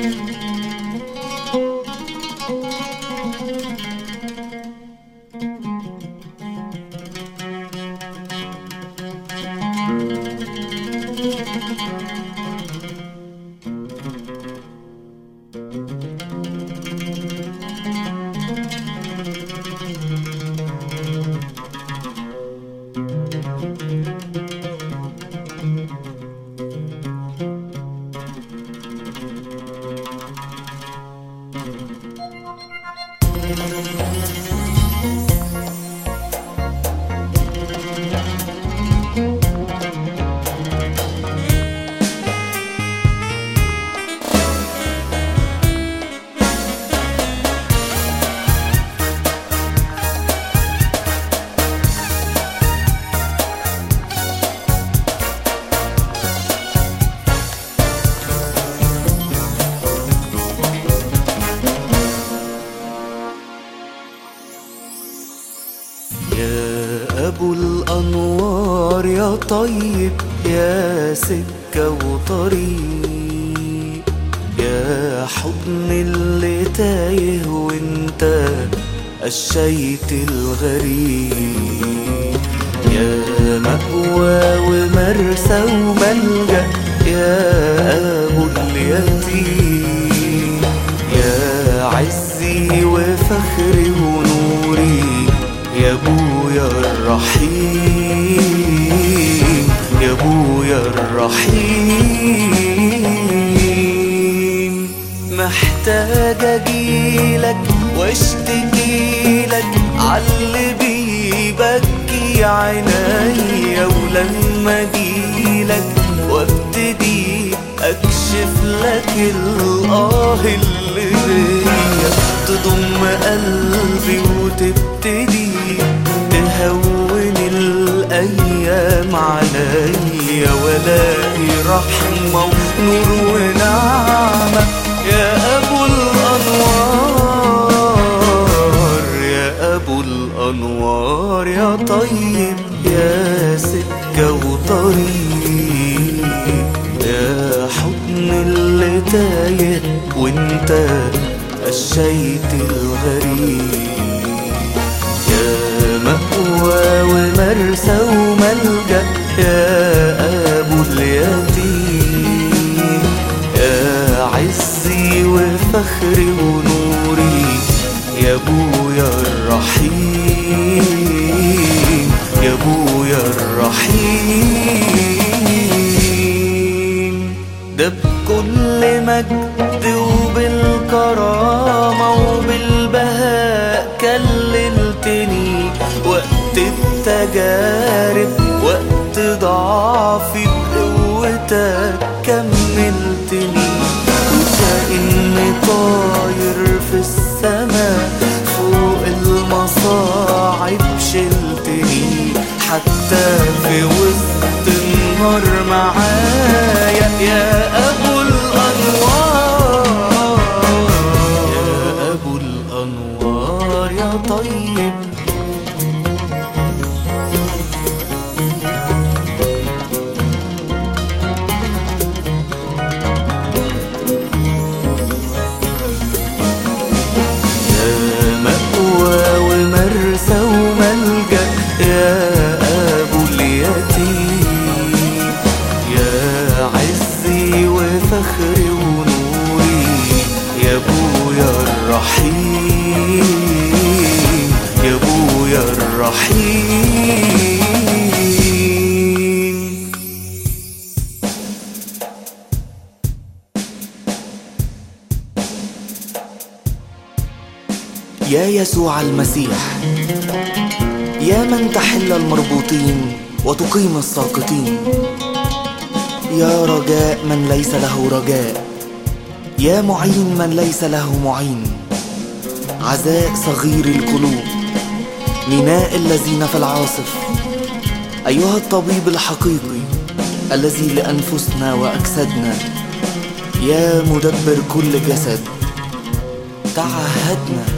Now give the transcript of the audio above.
يا أبو الأنوار يا طيب يا سكة وطريق يا حضن اللي تايه وانت قشيت الغريب يا مأوى ومرسى وملجأ يا أبو اليتيم يا عزي وفخري ونوري يا ابويا الرحيم يا ابويا الرحيم محتاج اجيلك واشتكيلك عاللي بيبكي عينيا ولما اجيلك وابتدي اكشف لك الاه اللي بيا تضم قلبي وتبتدي تهون الايام عليا والاقي رحمه ونور ونعمه يا ابو الانوار يا ابو الانوار يا طيب يا سكه وطريق يا حضن اللي تايه وانت قشيت الغريب يا مأوى ومرسى وملجأ يا أبو اليتيم يا عزي وفخري ونوري يا أبويا الرحيم يا أبويا الرحيم ده بكل مجد وبالكرامة وبالبهاء كللتني وقت التجارب وقت ضعفي بقوتك كملتني وكأني طاير في السماء فوق المصاعب شلتني حتى في وسط النار معايا يا أبو الأنوار يا أبو الأنوار يا طيب يا مأوى ومرسى وملجأ يا أبو اليتيم يا عزي وفخري ونوري يا أبويا الرحيم يا أبويا الرحيم يا يسوع المسيح يا من تحل المربوطين وتقيم الساقطين يا رجاء من ليس له رجاء يا معين من ليس له معين عزاء صغير القلوب ميناء الذين في العاصف أيها الطبيب الحقيقي الذي لأنفسنا وأجسادنا يا مدبر كل جسد تعهدنا